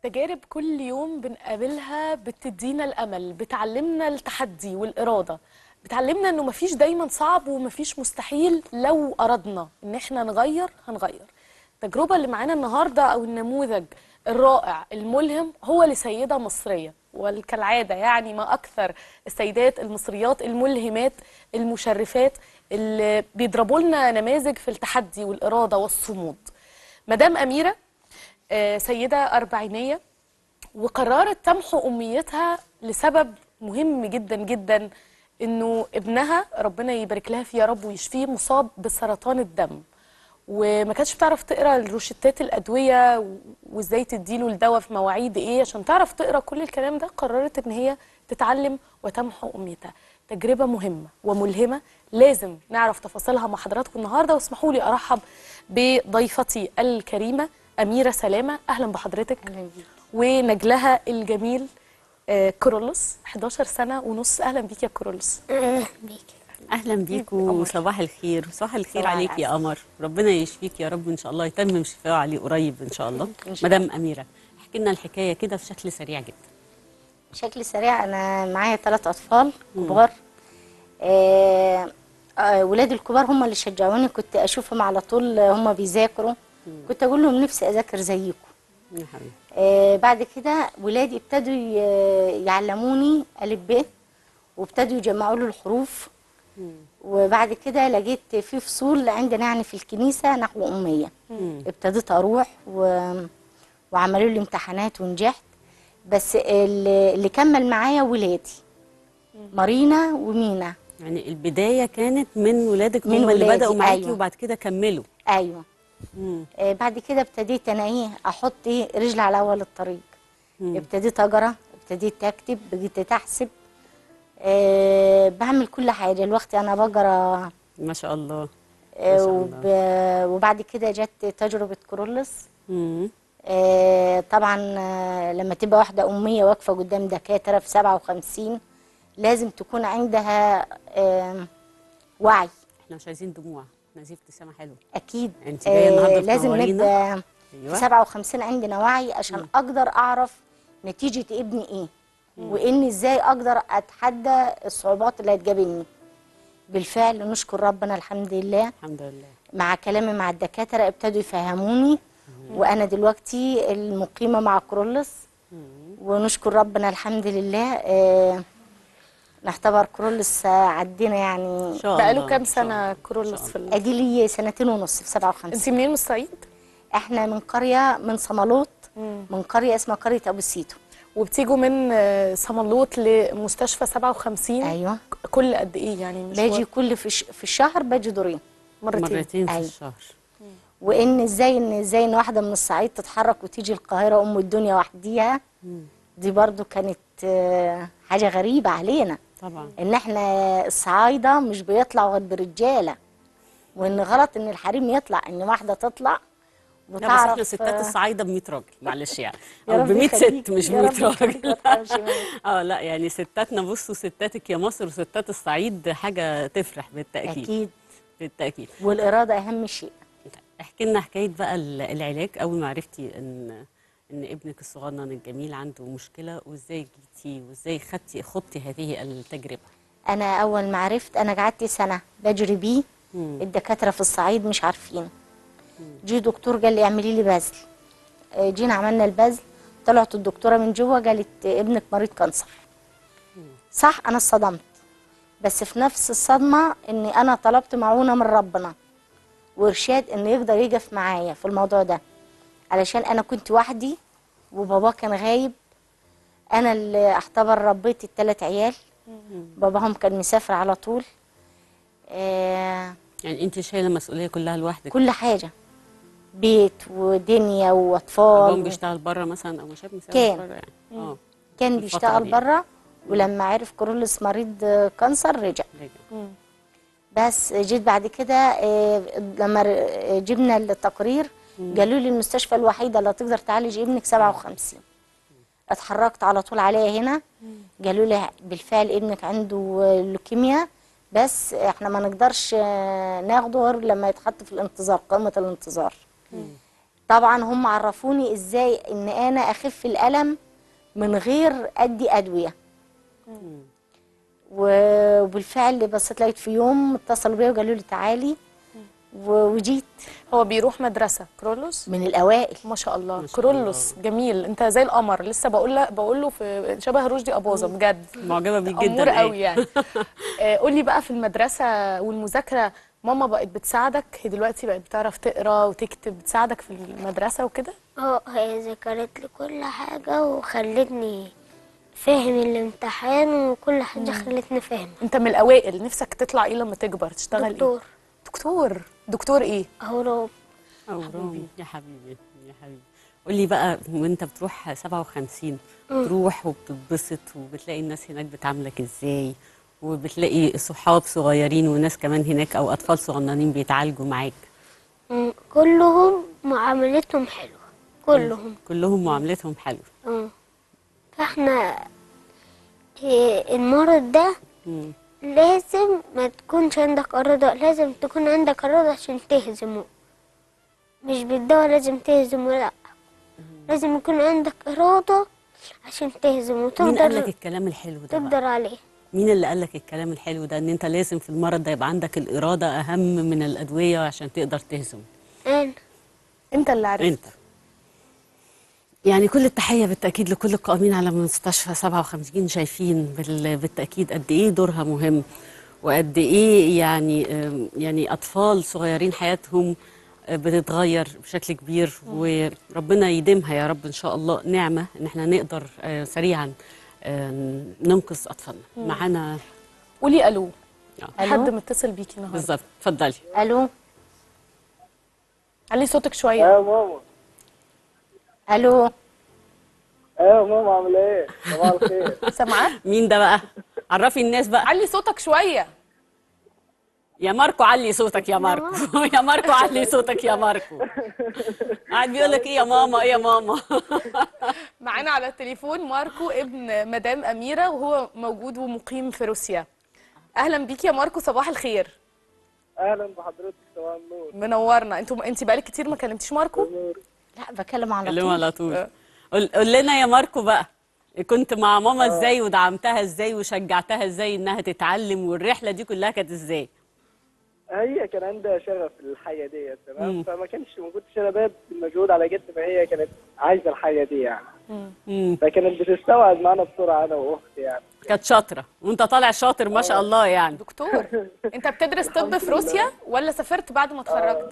تجارب كل يوم بنقابلها بتدينا الامل بتعلمنا التحدي والاراده بتعلمنا انه مفيش دايما صعب ومفيش مستحيل لو اردنا ان احنا نغير هنغير التجربه اللي معانا النهارده او النموذج الرائع الملهم هو لسيده مصريه وكالعاده يعني ما اكثر السيدات المصريات الملهمات المشرفات اللي بيضربوا لنا نماذج في التحدي والاراده والصمود مدام اميره آه، سيدة أربعينية وقررت تمحو أمنيتها لسبب مهم جدا جدا إنه ابنها ربنا يبارك لها فيه يا رب ويشفيه مصاب بسرطان الدم وما كانتش بتعرف تقرا روشتات الأدوية و- وإزاي تديله الدواء في مواعيد إيه عشان تعرف تقرا كل الكلام ده قررت إن هي تتعلم وتمحو أمنيتها تجربة مهمة وملهمة لازم نعرف تفاصيلها مع حضراتكم النهارده واسمحوا لي ارحب بضيفتي الكريمه اميره سلامه اهلا بحضرتك ونجلها الجميل آه، كورولوس 11 سنه ونص اهلا بيك يا كورولوس اهلا بيكم وصباح الخير صباح الخير صباح عليك يا قمر ربنا يشفيك يا رب ان شاء الله يتمم شفاءه عليه قريب ان شاء الله إن شاء مدام اميره احكي لنا الحكايه كده بشكل سريع جدا بشكل سريع انا معايا ثلاث اطفال كبار آه آه ولادي الكبار هم اللي شجعوني كنت اشوفهم على طول هم بيذاكروا كنت اقول لهم نفسي اذاكر زيكم يا حبيبي آه بعد كده ولادي ابتدوا ي- يعلموني الف ب وابتدوا يجمعوا له الحروف وبعد كده لقيت في فصول عندنا يعني في الكنيسه نحو اميه ابتديت اروح و... وعملوا لي امتحانات ونجحت بس اللي, اللي كمل معايا ولادي مارينا ومينا يعني البدايه كانت من ولادك من هم اللي ولادي، بداوا معاكي أيوة. وبعد كده كملوا ايوه مم. آه بعد كده ابتديت انا ايه احط ايه رجل على اول الطريق ابتديت اقرا ابتديت اكتب بقيت تحسب آه بعمل كل حاجه الوقت انا بقرا ما شاء الله ما آه شاء وب... وبعد كده جت تجربه كورولوس مم. آه، طبعا آه، لما تبقى واحدة أمية واقفة قدام دكاترة في 57 لازم تكون عندها آه، وعي احنا مش عايزين دموع احنا عايزين ابتسامه حلوه أكيد أنت جاية النهاردة لازم تنورينا؟ نبقى أيوة. في 57 عندنا وعي عشان أقدر أعرف نتيجة ابني إيه وإني إزاي أقدر أتحدى الصعوبات اللي هتقابلني بالفعل نشكر ربنا الحمد لله الحمد لله مع كلامي مع الدكاترة ابتدوا يفهموني وأنا دلوقتي المقيمة مع كرولس ونشكر ربنا الحمد لله آه نعتبر كرولس آه، عدينا يعني ان شاء الله بقاله كام إن شاء سنه الله. كورولوس في ال... ادي لي سنتين ونص في انت 57 منين من الصعيد احنا من قرية من صمالوط من قرية اسمها قرية أبو سيتو وبتيجوا من آه، صمنلوط لمستشفى 57 أيوة كل قد ايه يعني مش باجي كل في, ش... في الشهر باجي دورين مرتين, مرتين في أيوة. الشهر وان ازاي ان ازاي ان واحده من الصعيد تتحرك وتيجي القاهره ام الدنيا وحديها دي برضو كانت آه، حاجه غريبه علينا طبعا ان احنا الصعايده مش بيطلعوا غير برجاله وان غلط ان الحريم يطلع ان واحده تطلع لا بس وتعرف احنا ستات آه، الصعايده ب 100 راجل معلش يعني يا او رب ب 100 يخليك، ست مش ب يا 100 رب يخليك، ما راجل تحرمش مني. اه لا يعني ستاتنا بصوا ستاتك يا مصر وستات الصعيد حاجه تفرح بالتاكيد اكيد بالتاكيد والاراده اهم شيء احكي لنا حكايه بقى ال- العلاج اول ما عرفتي ان ان ابنك الصغنن الجميل عنده مشكله وازاي جيتي وازاي خدتي خضتي هذه التجربه انا اول ما عرفت انا قعدت سنه بجري بيه مم. الدكاتره في الصعيد مش عارفين جي دكتور قال لي اعملي لي بذل آه، جينا عملنا البذل طلعت الدكتوره من جوه قالت ابنك مريض كانسر صح انا اتصدمت بس في نفس الصدمه اني انا طلبت معونه من ربنا وارشاد انه يقدر يقف معايا في الموضوع ده علشان انا كنت وحدي وبابا كان غايب انا اللي اعتبر ربيت الثلاث عيال باباهم كان مسافر على طول آه يعني انت شايله المسؤوليه كلها لوحدك كل حاجه بيت ودنيا باباهم واطفال بيشتغل بره مثلا او شاب مسافر كان. بره يعني اه كان الفترة بيشتغل دي. بره ولما عرف كورولوس مريض آه، كانسر رجع رجع. بس جيت بعد كده آه، لما ر- آه، جبنا التقرير قالوا لي المستشفى الوحيده اللي تقدر تعالج ابنك 57 اتحركت على طول عليها هنا قالوا لي بالفعل ابنك عنده آه، لوكيميا بس احنا ما نقدرش آه، ناخده غير لما يتحط في الانتظار قائمه الانتظار طبعا هم عرفوني ازاي ان انا اخف الالم من غير ادي ادويه و- وبالفعل بصيت لقيت في يوم اتصلوا بيا وقالوا لي تعالي و- وجيت هو بيروح مدرسه كرولوس من الاوائل ما شاء الله ما شاء كرولوس جميل انت زي القمر لسه بقول له بقول له في شبه رشدي اباظه بجد معجبه بيك امور جدا قوي إيه؟ يعني آه، قولي بقى في المدرسه والمذاكره ماما بقت بتساعدك هي دلوقتي بقت بتعرف تقرا وتكتب بتساعدك في المدرسه وكده اه هي ذكرت لي كل حاجة وخلتني فاهم الامتحان وكل حاجة خلتني فاهم انت من الاوائل نفسك تطلع ايه لما تكبر تشتغل دكتور ايه دكتور دكتور ايه أهرام أو رامي يا حبيبي يا حبيبي قولي بقى وانت بتروح 57 تروح وبتتبسط وبتلاقي الناس هناك بتعاملك ازاي وبتلاقي صحاب صغيرين وناس كمان هناك او اطفال صغننين بيتعالجوا معاك مم، كلهم معاملتهم حلوة كلهم كلهم معاملتهم حلوه اه فاحنا إيه، المرض ده مم. لازم ما تكونش عندك إرادة لازم تكون عندك إرادة عشان تهزمه مش بالدواء لازم تهزمه لأ لازم يكون عندك إرادة عشان تهزمه مين قال لك وتقدر الكلام الحلو ده بقى؟ تقدر عليه مين اللي قال لك الكلام الحلو ده ان انت لازم في المرض ده يبقى عندك الاراده اهم من الادويه عشان تقدر تهزم أنا انت اللي عارف انت يعني كل التحيه بالتاكيد لكل القائمين على مستشفى 57 شايفين بال- بالتاكيد قد ايه دورها مهم وقد ايه يعني آم، يعني اطفال صغيرين حياتهم آه، بتتغير بشكل كبير وربنا يديمها يا رب ان شاء الله نعمه ان احنا نقدر آه، سريعا آه، ننقذ اطفالنا معانا قولي الو آه، ألو؟ حد متصل بيكي النهارده بالظبط اتفضلي الو علي صوتك شويه يا ماما الو ايوه ماما عامله ايه؟ صباح الخير سامعاه مين ده بقى عرفي الناس بقى علي صوتك شويه يا ماركو علي صوتك يا ماركو يا ماركو علي صوتك يا ماركو قاعد بيقول لك ايه يا ماما ايه يا ماما معانا على التليفون ماركو ابن مدام أميرة وهو موجود ومقيم في روسيا أهلا بيك يا ماركو صباح الخير اهلا بحضرتك صباح النور منورنا انتوا انت بقالك كتير ما كلمتيش ماركو نور لا بكلم على كلمه طول على طول قول قول لنا يا ماركو بقى كنت مع ماما ازاي ودعمتها ازاي وشجعتها ازاي انها تتعلم والرحله دي كلها كانت ازاي هي كان عندها شغف للحاجه دي مم. تمام فما كانش ما كنتش انا باب المجهود على قد ما هي كانت عايزه الحاجه دي يعني مم. فكانت بتستوعب معانا بسرعه انا واختي يعني كانت شاطره وانت طالع شاطر ما شاء الله يعني دكتور انت بتدرس طب في روسيا ولا سافرت بعد ما اتخرجت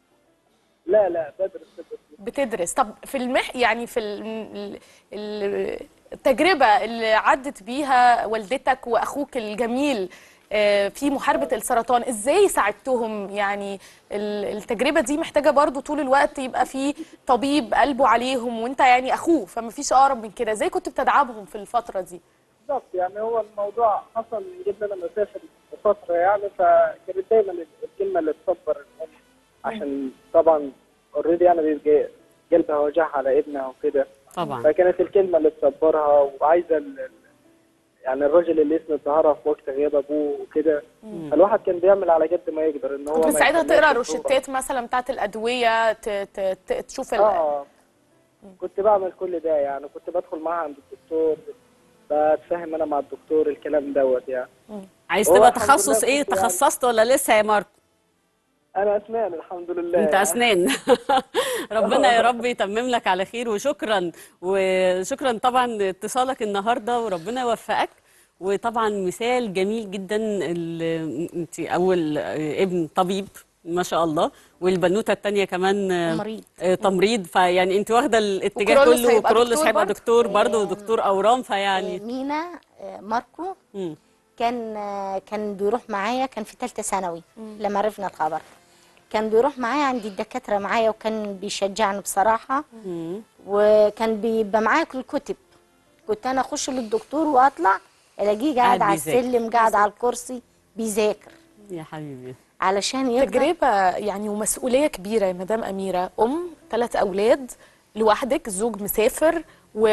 لا لا بدرس بدرس بتدرس طب في المح يعني في ال- ال- التجربة اللي عدت بيها والدتك وأخوك الجميل آه، في محاربة السرطان ازاي ساعدتهم يعني ال- التجربة دي محتاجة برضو طول الوقت يبقى في طبيب قلبه عليهم وانت يعني أخوه فما فيش أقرب من كده ازاي كنت بتدعمهم في الفترة دي بالظبط يعني هو الموضوع حصل من قبل انا مسافر بفتره يعني فكانت دايما الكلمه اللي تصبر الام عشان طبعا اوريدي يعني بيبقى قلبها وجعها على ابنها وكده طبعا فكانت الكلمه اللي تصبرها وعايزه ال- ال- يعني الراجل اللي اسمه ظهرها في وقت غياب ابوه وكده فالواحد كان بيعمل على قد ما يقدر ان هو كنت ما بتساعدها يخليهاش تقرا تدور. روشتات مثلا بتاعت الأدوية ت- ت- ت- تشوف ال- اه كنت بعمل كل ده يعني كنت بدخل معاها عند الدكتور بتفهم انا مع الدكتور الكلام دوت يعني عايز هو تبقى الحمد تخصص لله ايه كنت يعني- تخصصت ولا لسه يا ماركو انا اسنان الحمد لله انت يعني. اسنان ربنا يا رب يتمم لك على خير وشكرا وشكرا طبعا اتصالك النهارده وربنا يوفقك وطبعا مثال جميل جدا ال- انت اول ابن طبيب ما شاء الله والبنوته الثانيه كمان تمريض. آه، تمريض فيعني انت واخده الاتجاه وكرولوس كله هيبقى وكرولوس دكتور هيبقى برضه؟ دكتور برضه ودكتور اورام آه، فيعني مينا آه، ماركو مم. كان آه، كان بيروح معايا كان في ثالثه ثانوي لما عرفنا الخبر كان بيروح معايا عند الدكاتره معايا وكان بيشجعني بصراحه مم. وكان بيبقى معايا كل الكتب كنت انا اخش للدكتور واطلع الاقيه قاعد قاعد على بيذاكر. السلم قاعد على الكرسي بيذاكر يا حبيبي علشان يقدر تجربة يعني ومسؤولية كبيرة يا مدام أميرة أم ثلاث أولاد لوحدك زوج مسافر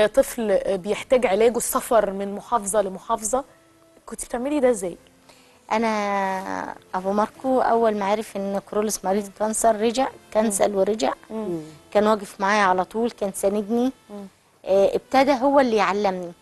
وطفل بيحتاج علاجه السفر من محافظة لمحافظة كنت بتعملي ده ازاي؟ انا ابو ماركو اول ما عرف ان كرولس مريض كانسر رجع كنسل ورجع كان واقف معايا على طول كان ساندني آه، ابتدى هو اللي يعلمني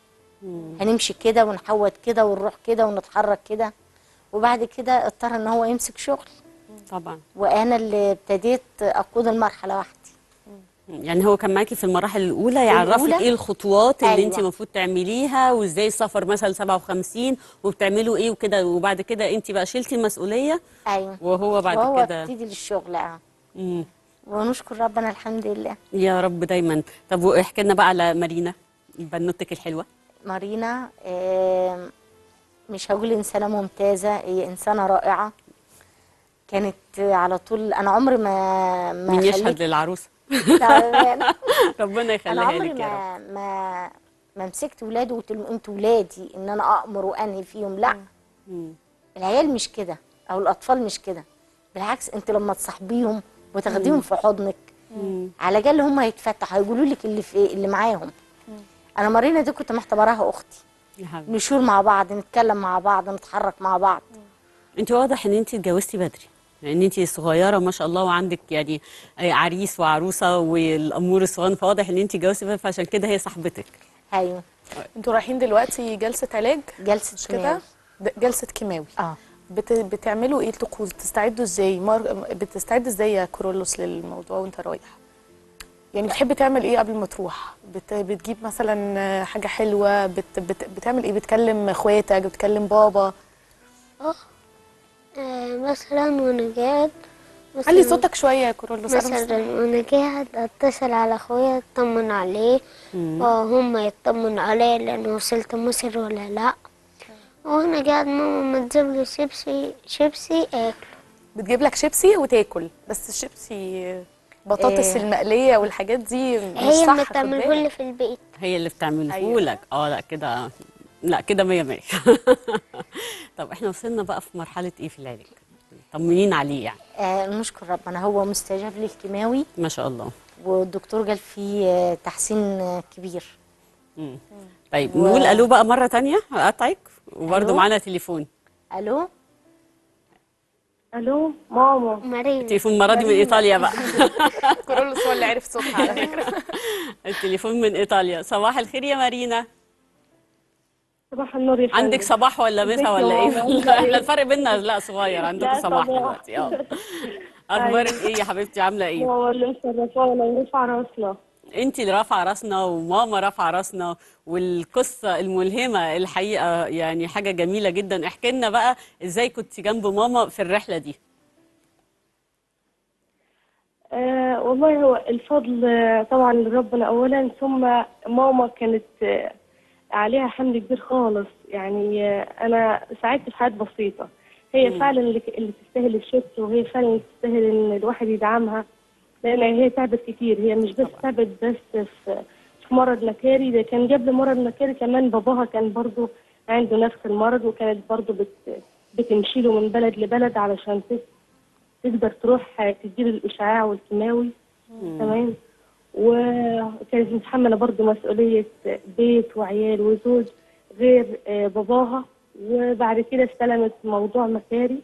هنمشي كده ونحوت كده ونروح كده ونتحرك كده وبعد كده اضطر ان هو يمسك شغل طبعا وانا اللي ابتديت اقود المرحله وحدي يعني هو كان معاكي في المراحل الاولى يعرفك الأولى؟ ايه الخطوات اللي أيوة. انت المفروض تعمليها وازاي السفر مثلا 57 وبتعملوا ايه وكده وبعد كده انت بقى شلتي المسؤوليه ايوه وهو بعد وهو كده ابتدي للشغل اه مم. ونشكر ربنا الحمد لله يا رب دايما طب واحكي لنا بقى على مارينا بنوتك الحلوه مارينا آم، مش هقول إنسانة ممتازة هي إنسانة رائعة كانت على طول أنا عمري ما ما مين يشهد خليت- للعروسه تعبانة. ربنا أنا يخليها عمري لك يا رب ما ما ما مسكت ولادي وقلت لهم أنتوا ولادي إن أنا أأمر وأنهي فيهم لا مم. العيال مش كده أو الأطفال مش كده بالعكس أنت لما تصاحبيهم وتاخديهم في حضنك على الأقل هم هيتفتحوا هيقولوا لك اللي في اللي معاهم أنا مارينا دي كنت محتبراها أختي يا حبيبي نشور مع بعض نتكلم مع بعض نتحرك مع بعض انت واضح ان انت اتجوزتي بدري لان انت صغيره ما شاء الله وعندك يعني عريس وعروسه والامور الصغيره فواضح ان انت اتجوزتي بدري فعشان كده هي صاحبتك ايوه انتوا رايحين دلوقتي جلسه علاج جلسه مش كده كيماوي. د- جلسه كيماوي اه بت... بتعملوا ايه الطقوس بتستعدوا ازاي مار... بتستعد ازاي يا كورولوس للموضوع وانت رايح يعني بتحب تعمل ايه قبل ما تروح بت... بتجيب مثلا حاجه حلوه بت... بت... بتعمل ايه بتكلم اخواتك بتكلم بابا اه آه، مثلا وانا قاعد علي مثلاً- صوتك شويه يا كورولوس أنا مش مثلا سامعة. وانا قاعد اتصل على اخويا اطمن عليه وهم يطمنوا عليه لانه وصلت مصر ولا لا وانا قاعد ماما ما تجيب لي شيبسي شيبسي اكله بتجيب لك شيبسي وتاكل بس الشيبسي بطاطس إيه. المقليه والحاجات دي مش هي صح اللي خد بتعمله بالك. لي في البيت هي اللي بتعمله أيوة. لك اه لا كده لا كده مية مية طب احنا وصلنا بقى في مرحله ايه في العلاج طمنين عليه يعني آه نشكر ربنا هو مستجاب للكيماوي ما شاء الله والدكتور قال فيه آه، تحسين آه، كبير مم. طيب و- نقول الو بقى مره تانية هقطعك وبرده ألو؟ معانا تليفون الو الو ماما مريم تليفون المره دي من ايطاليا بقى كورولوس هو اللي عرف صوتها على فكره التليفون من ايطاليا صباح الخير يا مارينا صباح النور يا عندك فندم. صباح ولا مسا ازيك يا ولا ايه ماما؟ احنا الفرق بيننا لا صغير عندكم لا، صباح صباح. دلوقتي اه اخبارك ايه يا حبيبتي عامله ايه ماما اللي مشرفانا ورفع راسنا انت اللي رافعه راسنا وماما رافعه راسنا والقصه الملهمه الحقيقه يعني حاجه جميله جدا احكي لنا بقى ازاي كنت جنب ماما في الرحله دي آه والله هو الفضل آه، طبعا لربنا اولا ثم ماما كانت آه عليها حمل كبير خالص يعني آه انا ساعدت في حاجات بسيطه هي فعلا اللي, اللي تستاهل الشكر وهي فعلا اللي تستاهل ان الواحد يدعمها لان هي تعبت كتير هي مش بس تعبت بس في في مرض مكاري ده كان قبل مرض مكاري كمان باباها كان برضو عنده نفس المرض وكانت برضو بت بتمشي له من بلد لبلد علشان تس- تقدر تروح تدير الإشعاع والكيماوي تمام وكانت متحملة برضو مسؤولية بيت وعيال وزوج غير آه، باباها وبعد كده استلمت موضوع مكاري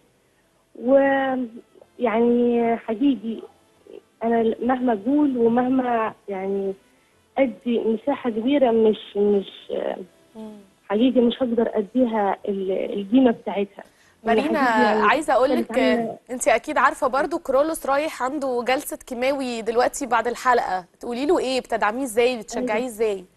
ويعني حقيقي أنا مهما أقول ومهما يعني أدي مساحة كبيرة مش مش آه، حقيقي مش هقدر أديها ال- القيمة بتاعتها مارينا حقيقي يعني عايزه اقول كانت لك عاملة- انت اكيد عارفه برضو كرولوس رايح عنده جلسه كيماوي دلوقتي بعد الحلقه تقولي له ايه بتدعميه ازاي بتشجعيه ازاي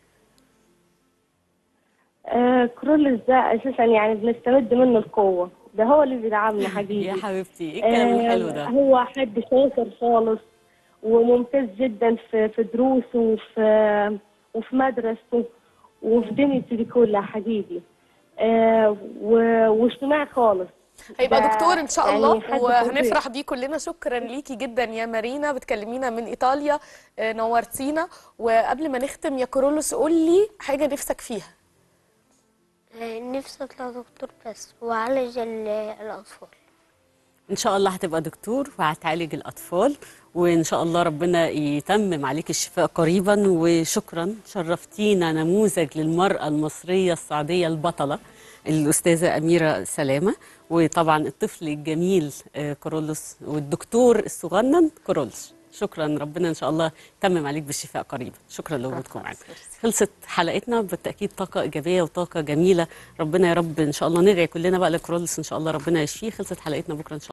آه كرولس ده اساسا يعني بنستمد منه القوه ده هو اللي بيدعمنا يا حقيقي حبيبتي ايه الكلام آه، الحلو ده هو حد شاطر خالص وممتاز جدا في في دروسه وفي وفي مدرسته وفي دنيته دي كلها حقيقي آه و- واجتماعي خالص هيبقى ده دكتور ان شاء يعني الله حد وهنفرح بيه كلنا شكرا ليكي جدا يا مارينا بتكلمينا من ايطاليا آه، نورتينا وقبل ما نختم يا كرولوس قول لي حاجه نفسك فيها آه، نفسي اطلع دكتور بس واعالج ال- الاطفال ان شاء الله هتبقى دكتور وهتعالج الاطفال وان شاء الله ربنا يتمم عليك الشفاء قريبا وشكرا شرفتينا نموذج للمراه المصريه السعوديه البطله الاستاذه اميره سلامه وطبعا الطفل الجميل آه، كورولوس والدكتور الصغنن كورولوس شكرا ربنا ان شاء الله يتمم عليك بالشفاء قريبا شكرا لوجودكم معنا خلصت حلقتنا بالتاكيد طاقه ايجابيه وطاقه جميله ربنا يا رب ان شاء الله ندعي كلنا بقى لكرولوس ان شاء الله ربنا يشفيه خلصت حلقتنا بكره ان شاء الله